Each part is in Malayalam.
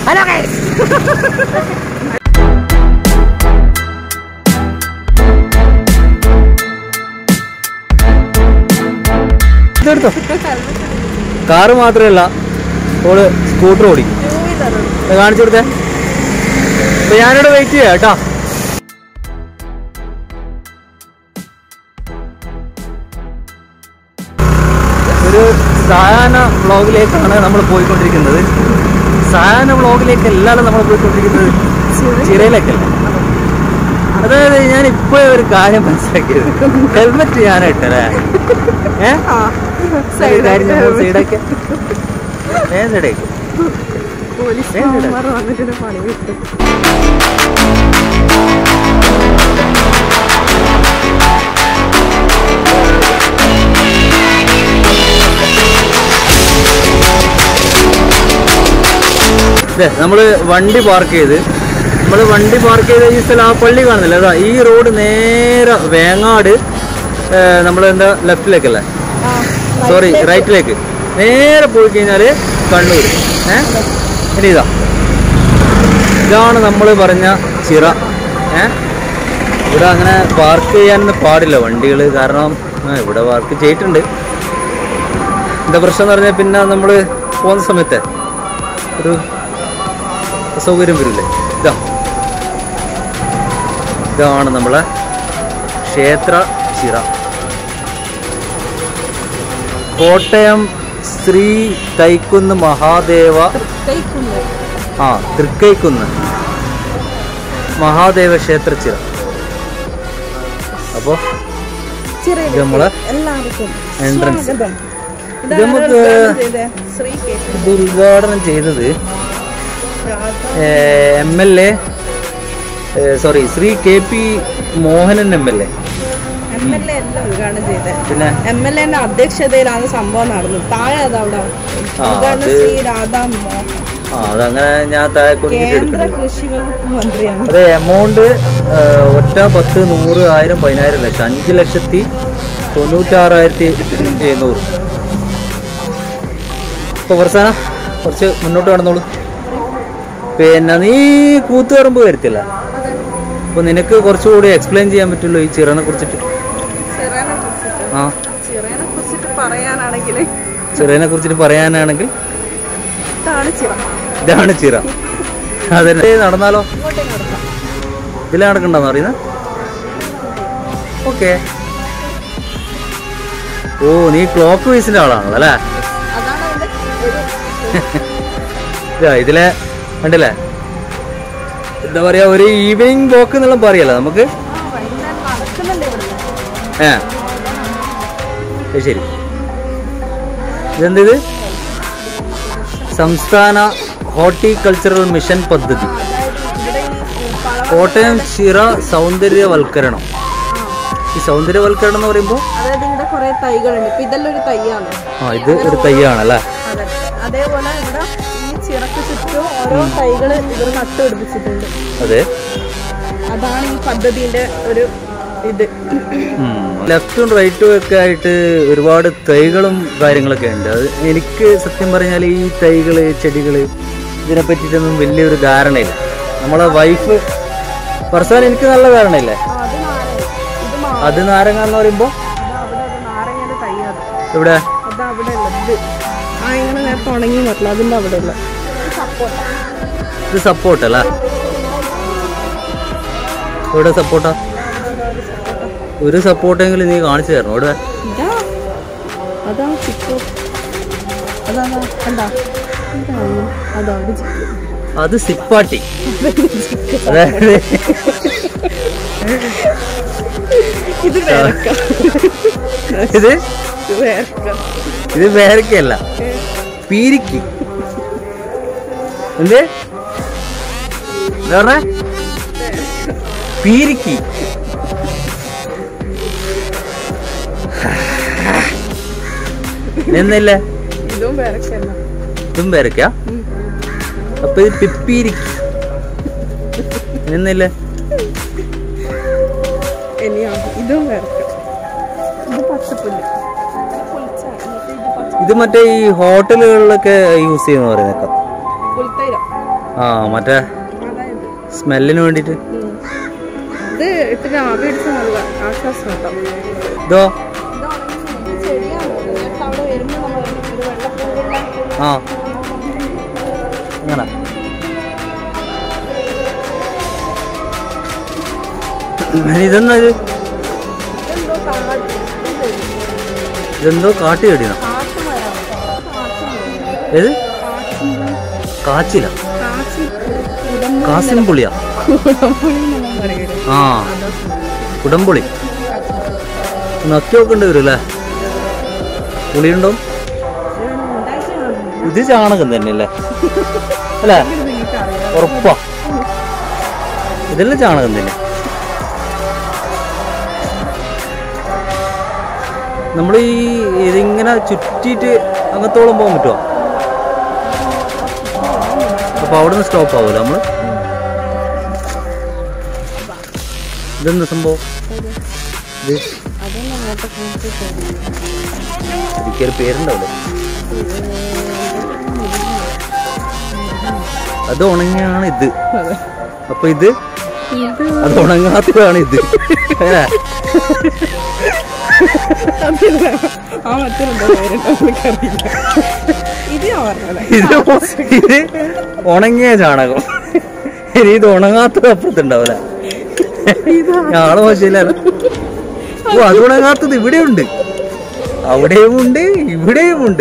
ഹലോ ഗൈസ് ഇതെടുത്തോ കാറ് മാത്രമല്ല ഓള് സ്കൂട്ടർ ഓടിക്കും ഇത് കാണിച്ചു കൊടുത്തേ അപ്പൊ ഞാനിവിടെ വെയിറ്റ് ചെയ്യാം കേട്ടോ ഒരു സായാഹ്ന വ്ളോഗിലേക്കാണ് നമ്മൾ പോയിക്കൊണ്ടിരിക്കുന്നത് സായാഹ്ന വ്ളോഗിലേക്ക് അല്ലാതെ നമ്മൾ പോയിക്കൊണ്ടിരിക്കുന്നത് ചിറയിലേക്കല്ല അതായത് ഞാൻ ഇപ്പോഴേ ഒരു കാര്യം മനസ്സിലാക്കിയത് ഹെൽമെറ്റ് ഞാൻ ഇട്ടല്ലേ ഏഹ് കാര്യം സൈഡൊക്കെ ഏ സൈഡേക്ക് വന്നിട്ട് പണി കിട്ടും ഇതേ നമ്മള് വണ്ടി പാർക്ക് ചെയ്ത് നമ്മൾ വണ്ടി പാർക്ക് ചെയ്ത ഈ സ്ഥലം ആ പള്ളി കാണുന്നില്ല അതാ ഈ റോഡ് നേരെ വേങ്ങാട് നമ്മൾ എന്താ ലെഫ്റ്റിലേക്കല്ലേ സോറി റൈറ്റിലേക്ക് നേരെ പോയി കഴിഞ്ഞാൽ കണ്ണൂർ ഏ ഇനി ഇതാ ഇതാണ് നമ്മൾ പറഞ്ഞ ചിറ ഏ ഇവിടെ അങ്ങനെ പാർക്ക് ചെയ്യാനൊന്നും പാടില്ല വണ്ടികൾ കാരണം ആ, ഇവിടെ പാർക്ക് ചെയ്തിട്ടുണ്ട് എന്താ പ്രശ്നം എന്ന് പറഞ്ഞാൽ പിന്നെ നമ്മൾ പോകുന്ന സമയത്ത് ഒരു അസൗകര്യം വരില്ലേ ഇതാ ഇതാണ് നമ്മളെ ക്ഷേത്ര ചിറ കോട്ടയം ശ്രീ തൈക്കുന്ന് മഹാദേവ ആ തൃക്കൈക്കുന്ന് മഹാദേവ ക്ഷേത്ര ചിറ അപ്പോൾ ഇത് നമ്മളെ എല്ലാവർക്കും എൻട്രൻസ് സ്വാഗതം. ഇത് ഇതാരാ നമുക്ക് ഉദ്ഘാടനം ചെയ്തേ? ശ്രീ കെ ഇത് ഉദ്ഘാടനം ചെയ്തത് M L A sorry Shri K P Mohanan M L A M L A അല്ല ഉദ്ഘാടനം ചെയ്തേ പിന്നെ എം എൽ എന്റെ അധ്യക്ഷതയിലാണ് സംഭവം നടന്നത് താഴെ അത് അവിടെ ആ, ഉദ്ഘാടനം അത് ശ്രീ രാധാ മോഹൻ ആ അതങ്ങനെ ഞാൻ താഴെ കുറിച്ചിട്ട് കേന്ദ്ര എടുക്കുന്നത് കൃഷി വകുപ്പ് മന്ത്രിയാണ് അതെ എമൗണ്ട് ഒറ്റ പത്ത് നൂറ് ആയിരം പതിനായിരം ലക്ഷം അഞ്ച് ലക്ഷത്തി തൊണ്ണൂറ്റാറായിരത്തി എഴുന്നൂറ് ഇപ്പോൾ പ്രസ്ഥാന കുറച്ച് മുന്നോട്ട് കടന്നോളൂ പിന്നെ നീ കൂത്തുപറമ്പ് വരത്തില്ല അപ്പോൾ നിനക്ക് കുറച്ചുകൂടി എക്സ്പ്ലെയിൻ ചെയ്യാൻ പറ്റുള്ളൂ ഈ ചിറനെ കുറിച്ചിട്ട് ചിറേനെ കുറിച്ചിട്ട് ആ ചിറേനെ കുറിച്ചിട്ട് പറയാനാണെങ്കിൽ ചിറനെ കുറിച്ചിട്ട് പറയാനാണെങ്കിൽ ഇതാണ് ചിറ ഇതാണ് ചിറ അതന്നെ നടന്നാലോ ഇങ്ങോട്ടേക്ക് നടക്കാം ഇതിൽ നടക്കണ്ടെന്ന് പറയുന്നത് ഓക്കെ ഓ നീ ക്ലോക്ക് വൈസിന്റെ ആളാണല്ലോ അല്ലേ അതാണ് അതിന്റെ ഒരു ഇതാ ഇതിലെ കണ്ടില്ലേ എന്താ പറയാ ഒരു ഈവനിങ് വോക്ക് എന്നുള്ള പറയല്ലോ നമുക്ക് ആ വൈകുന്നേരം നടക്കുന്നുണ്ട് ഇവിടെ ഏ അത് ശരി ഇതെന്ത് സംസ്ഥാന ഹോർട്ടിക്കൾച്ചറൽ മിഷൻ പദ്ധതി അതായത് ഇവിടെ ഈ പളവ കോട്ടയം ചിറ സൗന്ദര്യവൽക്കരണം ഈ സൗന്ദര്യവൽക്കരണം എന്ന് പറയുമ്പോൾ അതായത് ഇവിടെ കുറെ തൈകളുണ്ട് ഇപ്പൊ ഇതെല്ലാം ഒരു തൈയാണ് ആ ഇത് ഒരു തയ്യാണല്ലേ അതെ അതേപോലെ ഇവിടെ ഈ ചിറക്ക് ചുറ്റും ഓരോ തൈകൾ ഇവർ നട്ടുപിടിപ്പിച്ചിട്ടുണ്ട് അതെ അതാണ് ഈ പദ്ധതിന്റെ ഒരു ഇത് ലെഫ്റ്റും റൈറ്റും ഒക്കെ ആയിട്ട് ഒരുപാട് തൈകളും കാര്യങ്ങളൊക്കെ ഉണ്ട് അത് എനിക്ക് സത്യം പറഞ്ഞാൽ ഈ തൈകള് ചെടികള് ഇതിനെ പറ്റിയിട്ടൊന്നും വലിയൊരു ധാരണയില്ല നമ്മളെ വൈഫ് പറസാൻ എനിക്ക് നല്ല ധാരണയില്ലേ ആ, അത് നാരങ്ങ ഇത് മാ അത് നാരങ്ങ എന്ന് പറയുമ്പോൾ അത് അവിടെ ഒരു നാരങ്ങയുടെ തൈയാണ് ഇവിടെ അത് അവിടെ ഉള്ളത് ആ ഇങ്ങനെ നേരത്തെ ഉണങ്ങി പറ്റില്ല അതിന്റെ അവിടെ ഉള്ള സപ്പോർട്ട് ഇത് സപ്പോർട്ട് അല്ല ഇവിടെ സപ്പോർട്ടാ ഒരു സപ്പോർട്ടെങ്കിലും നീ കാണിച്ചു തരണം ഇവിടെ ഇതാ അതാ ചിക്കു അതാ അതാ കണ്ടാ ഇതാണ് അതാ അത് ചിക്കു അത് സിപ്പാട്ടി അതായത് ഇത് വേറക്ക ഇത് ഇത് വേറക്ക ഇത് വേരക്കല്ല പീരിക്ക് എന്ത് എന്താ പറഞ്ഞേ പീരിക്ക് എന്നല്ലേ ഇതും വേറക്കല്ല ഇതും പേരക്ക അപ്പൊ ഇത് പിപ്പീരിക്ക് എന്നല്ലേ ഇനിയാ ഇതും വേറക്ക ഇത് പച്ചപ്പുല്ല് പുൽച്ച എന്നിട്ട് ഇത് പച്ച ഇത് മറ്റേ ഈ ഹോട്ടലുകളിലൊക്കെ യൂസ് ചെയ്യുന്ന പറയുന്നേക്കാം പുൽത്തൈരം ആ മറ്റേ അതായത് സ്മെല്ലിന് വേണ്ടിയിട്ട് ഇത് ഇത്തിരി ആവി അടിച്ച് നല്ല ആശ്വാസം കേട്ടോ ഇതോ ചെടിയാണ് നേരത്തെ അവിടെ വരുമ്പോൾ നമ്മൾ ഒരു വെള്ളപ്പൂവുള്ള ആ അങ്ങനെ ഇതെന്നാ ഇത് എന്തോ കാട് ഇതെന്തോ കാട്ടി കടിയോ കാട്ടുമരം കാട്ടുമരം ഏത് കാച്ചില കാച്ചി കാസിൻ പുളിയാ കുടംപുളി നമ്മൾ പറയുന്നത് ആ കുടംപുളി നക്കി നോക്കേണ്ടി വരും അല്ലേ പുളിയുണ്ടോ ഇത് ചാണകം തന്നെ അല്ലേ അല്ലേ ഉറപ്പാ ഇതെല്ലാം ചാണകം തന്നെ നമ്മൾ ഈ ഇതിങ്ങനെ ചുറ്റിയിട്ട് അങ്ങത്തോളം പോകാൻ പറ്റുമോ അപ്പൊ അവിടുന്ന് സ്റ്റോപ്പ് ആവുമല്ലോ നമ്മള് ഇതെന്താ സംഭവം ഇത് എനിക്കൊരു പേരുണ്ടാവില്ലേ അത് ഉണങ്ങിയാണ് ഇത് അപ്പൊ ഇത് ഇത് അത് ഉണങ്ങാത്തതാണ് ഇത് ഏ? അതില്ല ആ മറ്റൊരുണ്ടോ പേരുണ്ടോ എനിക്കറിയില്ല ഇത് ഞാൻ പറഞ്ഞത് ഇത് ഇത് ഉണങ്ങിയ ചാണകം ഇനി ഇത് ഉണങ്ങാത്തത് അപ്പുറത്തുണ്ടാവില്ല ആളെ മോശമില്ലല്ലോ ഓ അത് ഉണങ്ങാത്തത് ഇവിടെയുണ്ട് അവിടെയും ഉണ്ട് ഇവിടെയും ഉണ്ട്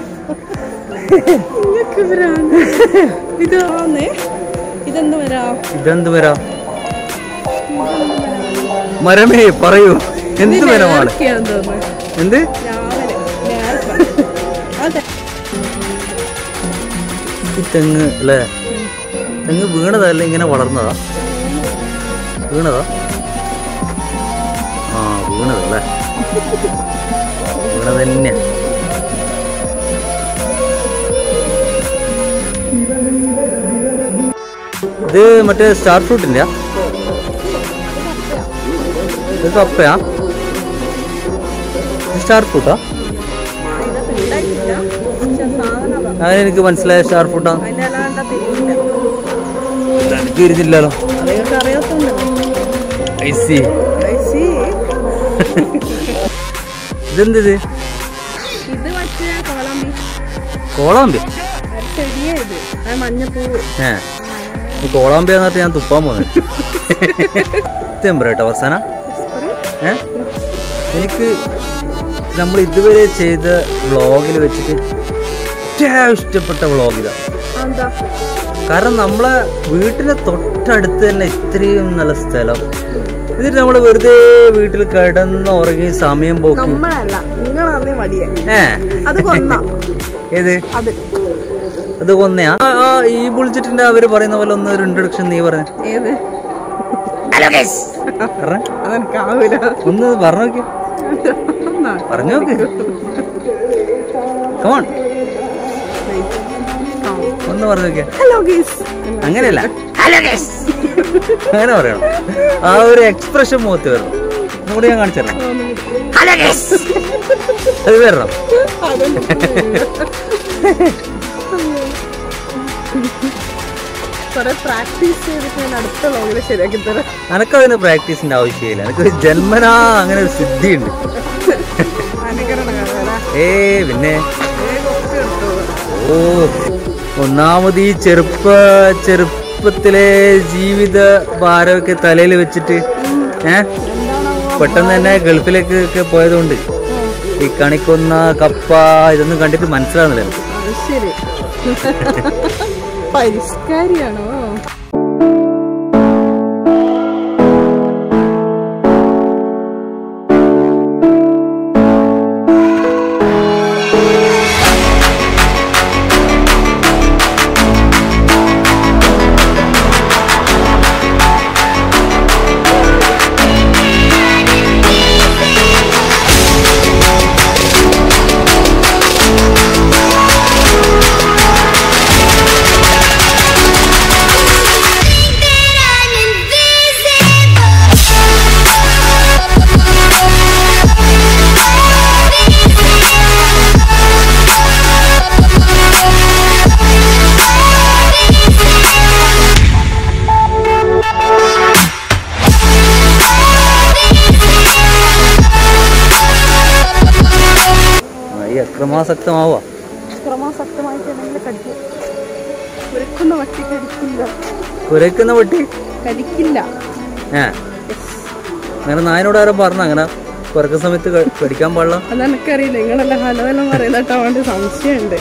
ഇതൊക്കെ ഇവരാണ് ഇത് ആന്നേ ഇതെന്ത് വരാ ഇതെന്ത് വരാ മരമേ പറയൂ എന്ത് മരമാണ് നേർക്കയാന്ന് തോന്നുന്നു എന്ത് രാവിലെ നേർക്ക അതെ ഈ തെങ്ങ് അല്ലേ തെങ്ങ് വീണതല്ല ഇങ്ങനെ വളർന്നതാ വീണതാ ആ വീണതല്ലേ വീണത് തന്നെ ഇത് മറ്റേ സ്റ്റാർ ഫ്രൂട്ടിന്റെ ഇത് കപ്പയാ ഇത് സ്റ്റാർ ഫ്രൂട്ടാ ഇത് ഉണ്ടായിട്ടില്ല പക്ഷെ സാധനം അതാ. അതെനിക്ക് മനസ്സിലായ സ്റ്റാർ ഫ്രൂട്ടാ അതിന്റെ അല്ലാണ്ട് തിരിയില്ല എനിക്ക് ഇരുന്നില്ലല്ലോ അതൊക്കെ അറിയാത്തോണ്ടല്ലോ ഐ സി I see. ഇതെന്ത് ഇത് ഇത് മറ്റേ കോളമ്പി കോളാമ്പി അത് ചെടിയാ ഇത് അത് മഞ്ഞപ്പൂവ് ഏ ഈ കോളാമ്പി എന്നിട്ട് ഞാൻ തുപ്പാൻ പോകുന്നത് തെമ്പറേട്ടോ അവസാന ഏ എനിക്ക് നമ്മൾ ഇതുവരെ ചെയ്ത വ്ളോഗിൽ വെച്ചിട്ട് ഏറ്റവും ഇഷ്ടപ്പെട്ട വ്ളോഗ് ഇതാ എന്താ കാരണം നമ്മളെ വീട്ടിന്റെ തൊട്ടടുത്ത് തന്നെ ഇത്രയും നല്ല സ്ഥലം എന്നിട്ട് നമ്മൾ വെറുതെ വീട്ടിൽ കിടന്ന് ഉറങ്ങി സമയം പോക്കി നമ്മളല്ല നിങ്ങളാന്നേ മടിയ ഏ അത് കൊന്ന ഏത് അത് അത് കൊന്നയാ ആ, ആ ഈ ബുൾജിറ്റിന്റെ അവര് പറയുന്ന പോലെ ഒന്ന് ഒരു ഇൻട്രൊഡക്ഷൻ നീ പറഞ്ഞ ഏത് അതെനിക്കാവൂല ഒന്ന് പറഞ്ഞു നോക്കി പറഞ്ഞു നോക്ക് കമോൺ ഒന്ന് പറഞ്ഞു നോക്കിയ ഹലോ ഗീസ് അങ്ങനെയല്ല അങ്ങനെ പറയണം ആ ഒരു എക്സ്പ്രഷൻ മുഖത്ത് വരണം ഒന്നുകൂടി ഞാൻ കാണിച്ചു തരണം അത് വരണം കുറെ പ്രാക്ടീസ് ചെയ്തിട്ട് ഞാൻ അടുത്ത ലോകിൽ ശരിയാക്കി തരാം എനക്കതിന് പ്രാക്ടീസിന്റെ ആവശ്യമില്ല എനിക്ക് ജന്മനാ അങ്ങനെ ഒരു സിദ്ധിയുണ്ട് അനുകരണ കഥ ഏ പിന്നെ കുറച്ച് എടുത്തു ഓ ഒന്നാമത് ഈ ചെറുപ്പ ചെറുപ്പത്തിലെ ജീവിത ഭാരമൊക്കെ തലയിൽ വെച്ചിട്ട് ഏ എന്താണാവോ പെട്ടെന്ന് തന്നെ ഗൾഫിലേക്ക് ഒക്കെ പോയതുകൊണ്ട് ഈ കണിക്കൊന്ന കപ്പ ഇതൊന്നും കണ്ടിട്ട് മനസ്സിലാവുന്നില്ല എനിക്ക് അത് ശരി പരിഷ്കാരിയാണോ Thank ക്രമാസക്തമാവുക ക്രമാസക്തമായിട്ടുണ്ടെങ്കിൽ കടിക്കും കുരക്കുന്ന വട്ടി കടിക്കില്ല കുരയ്ക്കുന്ന പട്ടി കടിക്കില്ല ഏ അങ്ങനെ നായനോട് ആരും പറഞ്ഞ അങ്ങനെ കുരക്കുന്ന സമയത്ത് ക- കടിക്കാൻ പാടില്ല അതെനിക്കറിയില്ല നിങ്ങളെല്ലാം ഹലവെല്ലാം പറയുന്നിട്ട് അതുകൊണ്ട് സംശയമുണ്ട്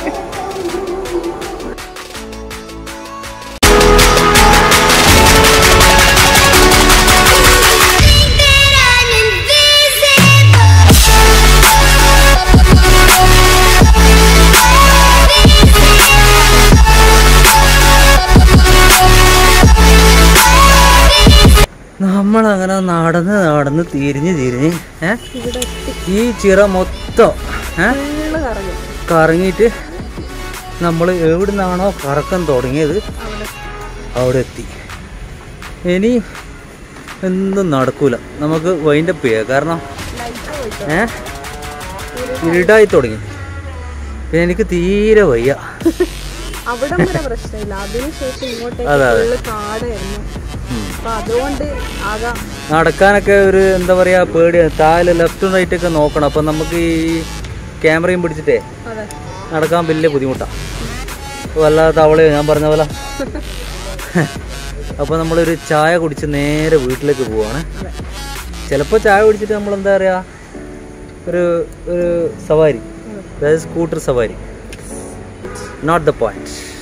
നമ്മളങ്ങനെ നടന്ന് നടന്ന് തിരിഞ്ഞ് തിരിഞ്ഞ് ഏ ഇവിടെ ഈ ചിറ മൊത്തം ഏ ഫുള്ള് കറങ്ങും കറങ്ങിയിട്ട് നമ്മൾ എവിടുന്നാണോ കറക്കം തുടങ്ങിയത് അവിടെ അവിടെ എത്തി ഇനി ഒന്നും നടക്കൂല നമുക്ക് വൈൻഡപ്പ് ചെയ്യാം കാരണം ലൈറ്റ് പോയിട്ട് ഏ ഇരുടായി തുടങ്ങി പിന്നെ എനിക്ക് തീരെ വയ്യ അവിടെ വരെ പ്രശ്നമില്ല അതിനുശേഷം ഇങ്ങോട്ടേക്ക് അതെ, അതെ. ഫുള്ള് കാടായിരുന്നു അപ്പൊ അതുകൊണ്ട് ആകാം നടക്കാനൊക്കെ ഒരു എന്താ പറയാ പേടിയാണ് താഴെ ലെഫ്റ്റും റൈറ്റ് ഒക്കെ നോക്കണം അപ്പം നമുക്ക് ഈ ക്യാമറയും പിടിച്ചിട്ടേ അതെ നടക്കാൻ വലിയ ബുദ്ധിമുട്ടാണ് വല്ലാത്ത തവളയോ ഞാൻ പറഞ്ഞ പോലെ അപ്പോൾ നമ്മളൊരു ചായ കുടിച്ച് നേരെ വീട്ടിലേക്ക് പോവാണ് അതെ ചിലപ്പോൾ ചായ കുടിച്ചിട്ട് നമ്മൾ എന്താ പറയുക ഒരു ഒരു സവാരി അതായത് സ്കൂട്ടർ സവാരി നോട്ട് ദ പോയിന്റ്